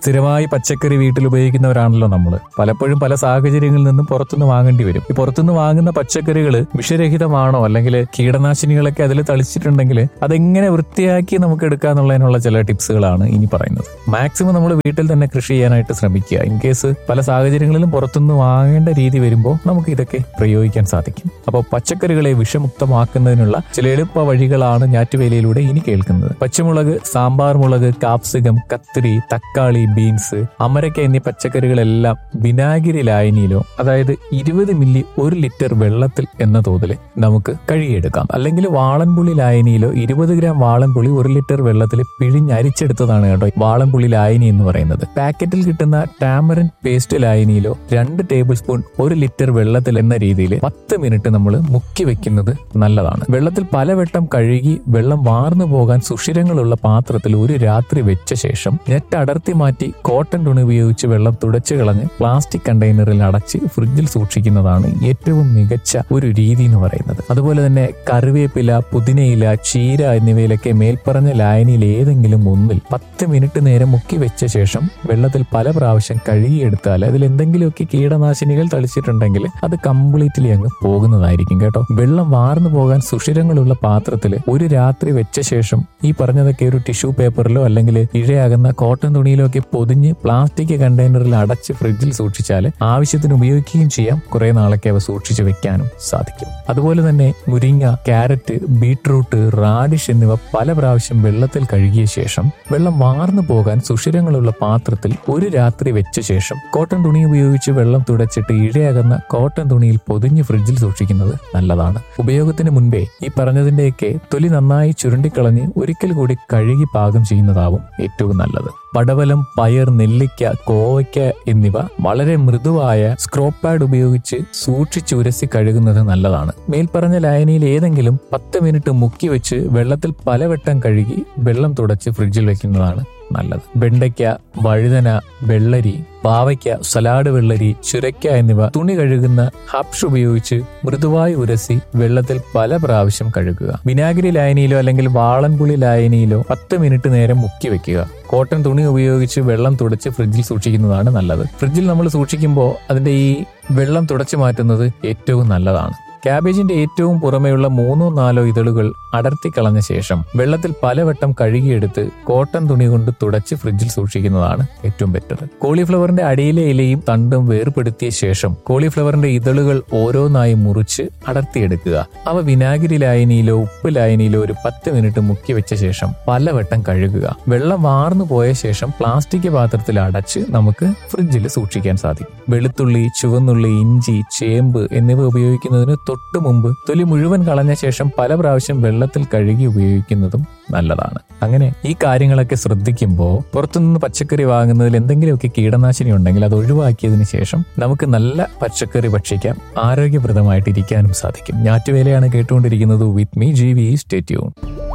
സ്ഥിരമായി പച്ചക്കറി വീട്ടിൽ ഉപയോഗിക്കുന്നവരാണല്ലോ നമ്മൾ പലപ്പോഴും പല സാഹചര്യങ്ങളിൽ നിന്നും പുറത്തുനിന്ന് വാങ്ങേണ്ടി വരും ഈ പുറത്തുനിന്ന് വാങ്ങുന്ന പച്ചക്കറികൾ വിഷരഹിതമാണോ അല്ലെങ്കിൽ കീടനാശിനികളൊക്കെ അതിൽ തളിച്ചിട്ടുണ്ടെങ്കിൽ അതെങ്ങനെ വൃത്തിയാക്കി നമുക്ക് എടുക്കാന്നുള്ളതിനുള്ള ചില ടിപ്സുകളാണ് ഇനി പറയുന്നത് മാക്സിമം നമ്മൾ വീട്ടിൽ തന്നെ കൃഷി ചെയ്യാനായിട്ട് ശ്രമിക്കുക ഇൻ കേസ് പല സാഹചര്യങ്ങളിലും പുറത്തുനിന്ന് വാങ്ങേണ്ട രീതി വരുമ്പോൾ നമുക്ക് ഇതൊക്കെ പ്രയോഗിക്കാൻ സാധിക്കും അപ്പോൾ പച്ചക്കറികളെ വിഷമുക്തമാക്കുന്നതിനുള്ള ചില എളുപ്പ വഴികളാണ് ഞാറ്റുവേലയിലൂടെ ഇനി കേൾക്കുന്നത് പച്ചമുളക് സാമ്പാർ മുളക് കാപ്സികം കത്തിരി തക്കാളി ബീൻസ് അമരക്ക എന്നീ പച്ചക്കറികളെല്ലാം വിനാഗിരി ലായനിയിലോ അതായത് ഇരുപത് മില്ലി ഒരു ലിറ്റർ വെള്ളത്തിൽ എന്ന തോതിൽ നമുക്ക് കഴുകിയെടുക്കാം അല്ലെങ്കിൽ വാളൻപുളി ലായനിയിലോ ഇരുപത് ഗ്രാം വാളൻപുളി ഒരു ലിറ്റർ വെള്ളത്തിൽ പിഴിഞ്ഞരിച്ചെടുത്തതാണ് കേട്ടോ ഈ വാളൻപുളി ലായനി എന്ന് പറയുന്നത് പാക്കറ്റിൽ കിട്ടുന്ന ടാമറിൻ പേസ്റ്റ് ലായനിയിലോ രണ്ട് ടേബിൾ സ്പൂൺ ഒരു ലിറ്റർ വെള്ളത്തിൽ എന്ന രീതിയിൽ പത്ത് മിനിറ്റ് നമ്മൾ മുക്കി വെക്കുന്നത് നല്ലതാണ് വെള്ളത്തിൽ പലവട്ടം കഴുകി വെള്ളം വാർന്നു പോകാൻ സുഷിരങ്ങളുള്ള പാത്രത്തിൽ ഒരു രാത്രി വെച്ച ശേഷം നെറ്റ് അടർത്തി മാറ്റി കോട്ടൺ തുണി ഉപയോഗിച്ച് വെള്ളം തുടച്ചു കളഞ്ഞ് പ്ലാസ്റ്റിക് കണ്ടെയ്നറിൽ അടച്ച് ഫ്രിഡ്ജിൽ സൂക്ഷിക്കുന്നതാണ് ഏറ്റവും മികച്ച ഒരു രീതി എന്ന് പറയുന്നത് അതുപോലെ തന്നെ കറിവേപ്പില പുതിനയില ചീര എന്നിവയിലൊക്കെ മേൽപ്പറഞ്ഞ ലായനിയിൽ ഏതെങ്കിലും ഒന്നിൽ പത്ത് മിനിറ്റ് നേരം മുക്കി വെച്ച ശേഷം വെള്ളത്തിൽ പല പ്രാവശ്യം കഴുകിയെടുത്താൽ അതിൽ എന്തെങ്കിലുമൊക്കെ കീടനാശിനികൾ തളിച്ചിട്ടുണ്ടെങ്കിൽ അത് കംപ്ലീറ്റ്ലി അങ്ങ് പോകുന്നതായിരിക്കും കേട്ടോ വെള്ളം വാർന്നു പോകാൻ സുഷിരങ്ങളുള്ള പാത്രത്തിൽ ഒരു രാത്രി വെച്ച ശേഷം ഈ പറഞ്ഞതൊക്കെ ഒരു ടിഷ്യൂ പേപ്പറിലോ അല്ലെങ്കിൽ ഇഴയാകുന്ന കോട്ടൺ തുണിയിലോ ഒക്കെ പൊതിഞ്ഞ് പ്ലാസ്റ്റിക് കണ്ടെയ്നറിൽ അടച്ച് ഫ്രിഡ്ജിൽ സൂക്ഷിച്ചാൽ ആവശ്യത്തിന് ഉപയോഗിക്കുകയും ചെയ്യാം കുറെ നാളൊക്കെ അവ സൂക്ഷിച്ചു വെക്കാനും സാധിക്കും അതുപോലെ തന്നെ മുരിങ്ങ ക്യാരറ്റ് ബീട്രൂട്ട് റാഡിഷ് എന്നിവ പല പ്രാവശ്യം വെള്ളത്തിൽ കഴുകിയ ശേഷം വെള്ളം വാർന്നു പോകാൻ സുഷിരങ്ങളുള്ള പാത്രത്തിൽ ഒരു രാത്രി വെച്ച ശേഷം കോട്ടൺ തുണി ഉപയോഗിച്ച് വെള്ളം തുടച്ചിട്ട് ഇഴയാകുന്ന കോട്ടൺ തുണിയിൽ പൊതിഞ്ഞ് ഫ്രിഡ്ജിൽ സൂക്ഷിക്കുന്നത് നല്ലതാണ് ഉപയോഗത്തിന് മുൻപേ ഈ പറഞ്ഞതിന്റെയൊക്കെ തൊലി നന്നായി ചുരുണ്ടിക്കളഞ്ഞ് ഒരിക്കൽ കൂടി കഴുകി പാകം ചെയ്യുന്നതാവും ഏറ്റവും നല്ലത് പടവലം പയർ നെല്ലിക്ക കോവയ്ക്ക എന്നിവ വളരെ മൃദുവായ സ്ക്രോപ്പ് പാഡ് ഉപയോഗിച്ച് സൂക്ഷിച്ചുരസി കഴുകുന്നത് നല്ലതാണ് മേൽപ്പറഞ്ഞ ലായനിയിൽ ഏതെങ്കിലും പത്ത് മിനിറ്റ് മുക്കി വെച്ച് വെള്ളത്തിൽ പലവട്ടം കഴുകി വെള്ളം തുടച്ച് ഫ്രിഡ്ജിൽ വെക്കുന്നതാണ് നല്ലത് വെണ്ടയ്ക്ക വഴുതന വെള്ളരി പാവയ്ക്ക സലാഡ് വെള്ളരി ചുരയ്ക്ക എന്നിവ തുണി കഴുകുന്ന ഹബ്ഷ് ഉപയോഗിച്ച് മൃദുവായി ഉരസി വെള്ളത്തിൽ പല പ്രാവശ്യം കഴുകുക വിനാഗിരി ലായനിയിലോ അല്ലെങ്കിൽ വാളൻപുളി ലായനിയിലോ പത്ത് മിനിറ്റ് നേരം മുക്കി വെക്കുക കോട്ടൺ തുണി ഉപയോഗിച്ച് വെള്ളം തുടച്ച് ഫ്രിഡ്ജിൽ സൂക്ഷിക്കുന്നതാണ് നല്ലത് ഫ്രിഡ്ജിൽ നമ്മൾ സൂക്ഷിക്കുമ്പോൾ അതിന്റെ ഈ വെള്ളം തുടച്ചു മാറ്റുന്നത് ഏറ്റവും നല്ലതാണ് ക്യാബേജിന്റെ ഏറ്റവും പുറമെയുള്ള മൂന്നോ നാലോ ഇതളുകൾ അടർത്തി കളഞ്ഞ ശേഷം വെള്ളത്തിൽ പലവട്ടം കഴുകിയെടുത്ത് കോട്ടൺ തുണി കൊണ്ട് തുടച്ച് ഫ്രിഡ്ജിൽ സൂക്ഷിക്കുന്നതാണ് ഏറ്റവും ബെറ്റർ കോളിഫ്ലവറിന്റെ അടിയിലെ ഇലയും തണ്ടും വേർപെടുത്തിയ ശേഷം കോളിഫ്ലവറിന്റെ ഇതളുകൾ ഓരോന്നായി മുറിച്ച് അടർത്തിയെടുക്കുക അവ വിനാഗിരി ലായനിയിലോ ഉപ്പ് ലായനിയിലോ ഒരു പത്ത് മിനിറ്റ് മുക്കി വെച്ച ശേഷം പലവട്ടം കഴുകുക വെള്ളം വാർന്നു പോയ ശേഷം പ്ലാസ്റ്റിക് പാത്രത്തിൽ അടച്ച് നമുക്ക് ഫ്രിഡ്ജിൽ സൂക്ഷിക്കാൻ സാധിക്കും വെളുത്തുള്ളി ചുവന്നുള്ളി ഇഞ്ചി ചേമ്പ് എന്നിവ ഉപയോഗിക്കുന്നതിന് തൊട്ടു മുമ്പ് തൊലി മുഴുവൻ കളഞ്ഞ ശേഷം പല പ്രാവശ്യം വെള്ളത്തിൽ കഴുകി ഉപയോഗിക്കുന്നതും നല്ലതാണ് അങ്ങനെ ഈ കാര്യങ്ങളൊക്കെ ശ്രദ്ധിക്കുമ്പോൾ പുറത്തുനിന്ന് പച്ചക്കറി വാങ്ങുന്നതിൽ എന്തെങ്കിലുമൊക്കെ കീടനാശിനി ഉണ്ടെങ്കിൽ അത് ഒഴിവാക്കിയതിനു ശേഷം നമുക്ക് നല്ല പച്ചക്കറി ഭക്ഷിക്കാം ആരോഗ്യപ്രദമായിട്ട് ഇരിക്കാനും സാധിക്കും ഞാറ്റുവേലയാണ് കേട്ടുകൊണ്ടിരിക്കുന്നത് വിത്ത് മീ ജി വി സ്റ്റേറ്റ്യൂൺ